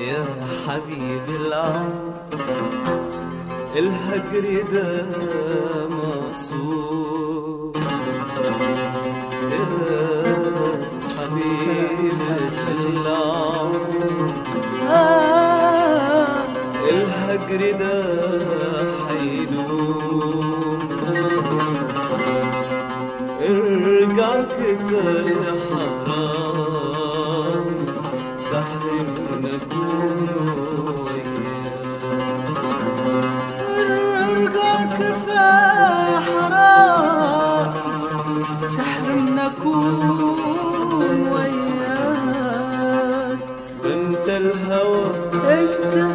يا حبيبي العمر الهجر ده مقصود يا حبيبي العمر آه الهجر ده حيدوم ارجع كفاية حرام تحرمنا كون ارجع كفاية حرام تحرمنا كون وياك انت الهوى انت